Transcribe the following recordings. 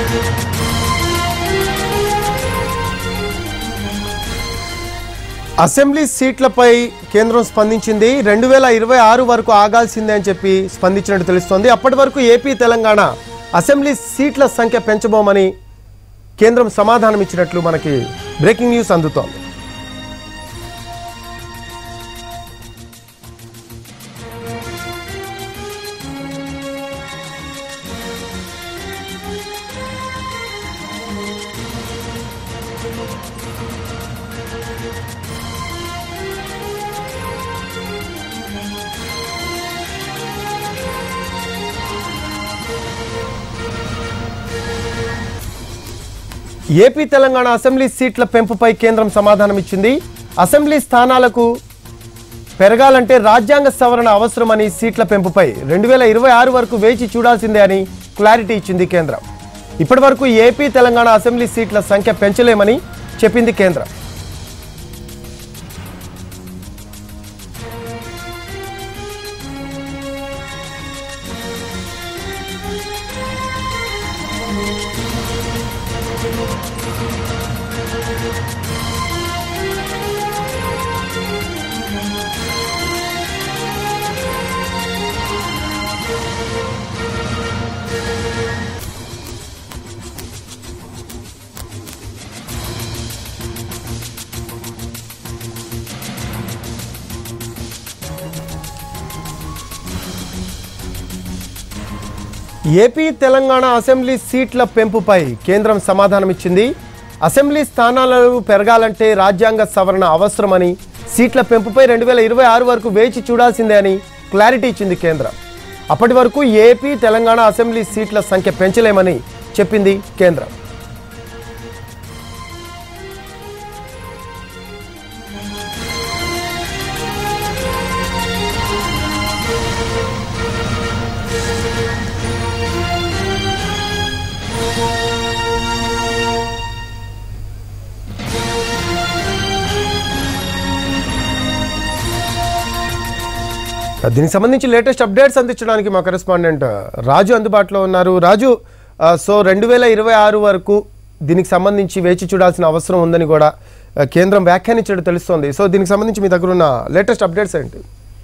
assembly సీట్లపై కేంద్రం స్పందించింది రెండు వేల ఇరవై ఆరు వరకు ఆగాల్సిందే అని చెప్పి స్పందించినట్టు తెలుస్తోంది అప్పటి వరకు ఏపీ తెలంగాణ అసెంబ్లీ సీట్ల సంఖ్య పెంచబోమని కేంద్రం సమాధానం ఇచ్చినట్లు మనకి బ్రేకింగ్ న్యూస్ అందుతోంది ఏపీ తెలంగాణ అసెంబ్లీ సీట్ల పెంపుపై కేంద్రం సమాధానం ఇచ్చింది అసెంబ్లీ స్థానాలకు పెరగాలంటే రాజ్యాంగ సవరణ అవసరమని సీట్ల పెంపుపై రెండు వేల ఇరవై ఆరు వరకు వేచి చూడాల్సిందే అని క్లారిటీ ఇచ్చింది కేంద్రం ఇప్పటి వరకు ఏపీ తెలంగాణ అసెంబ్లీ సీట్ల సంఖ్య పెంచలేమని చెప్పింది కేంద్రం ఏపీ తెలంగాణ అసెంబ్లీ సీట్ల పెంపుపై కేంద్రం సమాధానం ఇచ్చింది అసెంబ్లీ స్థానాలు పెరగాలంటే రాజ్యాంగ సవరణ అవసరమని సీట్ల పెంపుపై రెండు వేల ఇరవై ఆరు వరకు వేచి చూడాల్సిందే అని క్లారిటీ ఇచ్చింది కేంద్రం అప్పటి వరకు ఏపీ తెలంగాణ అసెంబ్లీ సీట్ల సంఖ్య పెంచలేమని చెప్పింది కేంద్రం దీనికి సంబంధించి లేటెస్ట్ అప్డేట్స్ అందించడానికి మా కరెస్పాండెంట్ రాజు అందుబాటులో ఉన్నారు రాజు ఆ, సో రెండు వేల ఇరవై ఆరు వరకు దీనికి సంబంధించి వేచి చూడాల్సిన అవసరం ఉందని కూడా ఆ, కేంద్రం వ్యాఖ్యానించడం తెలుస్తోంది సో దీనికి సంబంధించి మీ దగ్గర ఉన్న లేటెస్ట్ అప్డేట్స్ ఏంటి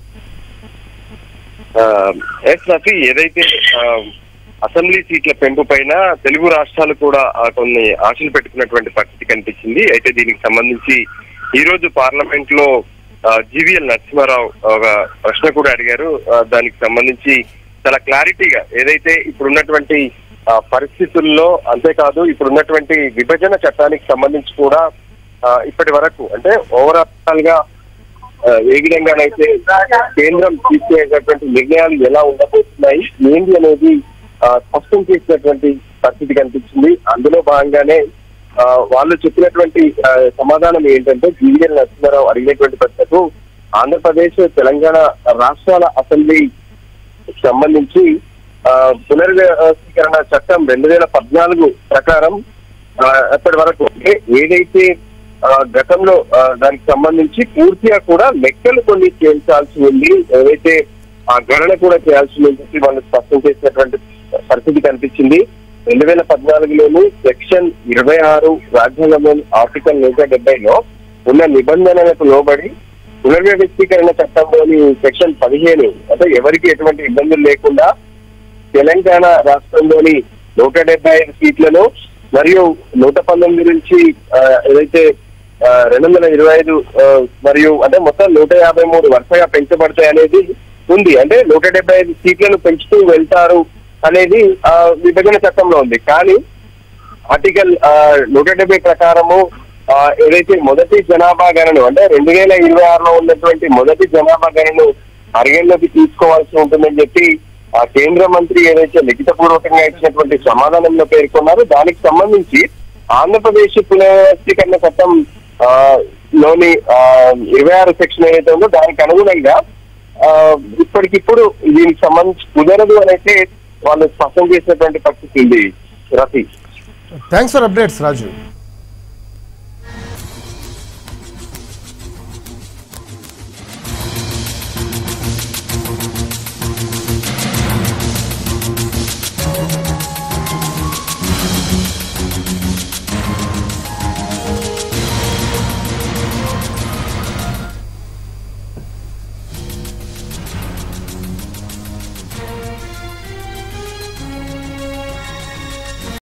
ఎస్ రఫీ ఏదైతే ఆ, అసెంబ్లీ సీట్ల పెంపు పైన తెలుగు రాష్ట్రాలు కూడా ఆ, కొన్ని ఆశలు పెట్టుకున్నటువంటి పరిస్థితి కనిపించింది అయితే దీనికి సంబంధించి ఈ రోజు పార్లమెంట్ లో జీవీఎల్ నరసింహారావు ఒక ప్రశ్న కూడా అడిగారు ఆ, దానికి సంబంధించి చాలా క్లారిటీగా ఏదైతే ఇప్పుడు ఉన్నటువంటి ఆ, పరిస్థితుల్లో అంతేకాదు ఇప్పుడు ఉన్నటువంటి విభజన చట్టానికి సంబంధించి కూడా ఆ, ఇప్పటి వరకు అంటే ఓవరాల్ గా ఆ, ఏ విధంగానైతే కేంద్రం తీసుకునేటటువంటి నిర్ణయాలు ఎలా ఉండబోతున్నాయి ఏంటి అనేది ఆ, స్పష్టం చేసినటువంటి పరిస్థితి కనిపించింది అందులో భాగంగానే ఆ, వాళ్ళు చెప్పినటువంటి ఆ, సమాధానం ఏంటంటే జీవీఎల్ నరసింహారావు అడిగినటువంటి ప్రశ్నకు ఆంధ్రప్రదేశ్ తెలంగాణ రాష్ట్రాల అసెంబ్లీ సంబంధించి ఆ, పునర్వ్యవస్థీకరణ చట్టం రెండు వేల పద్నాలుగు ప్రకారం ఆ, ఎప్పటి వరకు అంటే ఏదైతే ఆ, గతంలో ఆ, దానికి సంబంధించి పూర్తిగా కూడా లెక్కలు కొన్ని చేయించాల్సి ఉంది ఏదైతే ఆ గణన కూడా చేయాల్సి ఉంది అని చెప్పి వాళ్ళు స్పష్టం చేసినటువంటి పరిస్థితి కనిపించింది రెండు వేల పద్నాలుగులోని సెక్షన్ ఇరవై ఆరు రాజ్యాంగంలోని ఆర్టికల్ నూట డెబ్బైలో ఉన్న నిబంధనలకు లోబడి పునర్వ్యవస్థీకరణ చట్టంలోని సెక్షన్ పదిహేను అంటే ఎవరికి ఎటువంటి ఇబ్బందులు లేకుండా తెలంగాణ రాష్ట్రంలోని నూట డెబ్బై ఐదు సీట్లను మరియు నూట పంతొమ్మిది నుంచి ఆ, ఏదైతే ఆ, రెండు వందల ఇరవై ఐదు ఆ, మరియు అంటే మొత్తం నూట యాభై మూడు వరుసగా పెంచబడతాయి అనేది ఉంది అంటే నూట డెబ్బై ఐదు సీట్లను పెంచుతూ వెళ్తారు అనేది ఆ, విభజన చట్టంలో ఉంది కానీ ఆర్టికల్ ఆ, నూట డెబ్బై ప్రకారము ఆ, ఏదైతే మొదటి జనాభా గణను అంటే రెండు వేల ఇరవై ఆరులో ఉన్నటువంటి మొదటి జనాభా గణను పరిగణలోకి తీసుకోవాల్సి ఉంటుందని చెప్పి ఆ కేంద్ర మంత్రి ఏదైతే లిఖిత పూర్వకంగా ఇచ్చినటువంటి సమాధానంలో పేర్కొన్నారో దానికి సంబంధించి ఆంధ్రప్రదేశ్ పునర్వ్యవస్థీకరణ చట్టం ఆ, లోని ఆ, ఇరవై ఆరు సెక్షన్ ఏదైతే ఉందో దానికి అనుగుణంగా ఆ, ఇప్పటికిప్పుడు దీనికి సంబంధించి కుదరదు అనైతే వాళ్ళు స్పష్టం చేసినటువంటి పరిస్థితి ఉంది Rafi thanks for updates Raju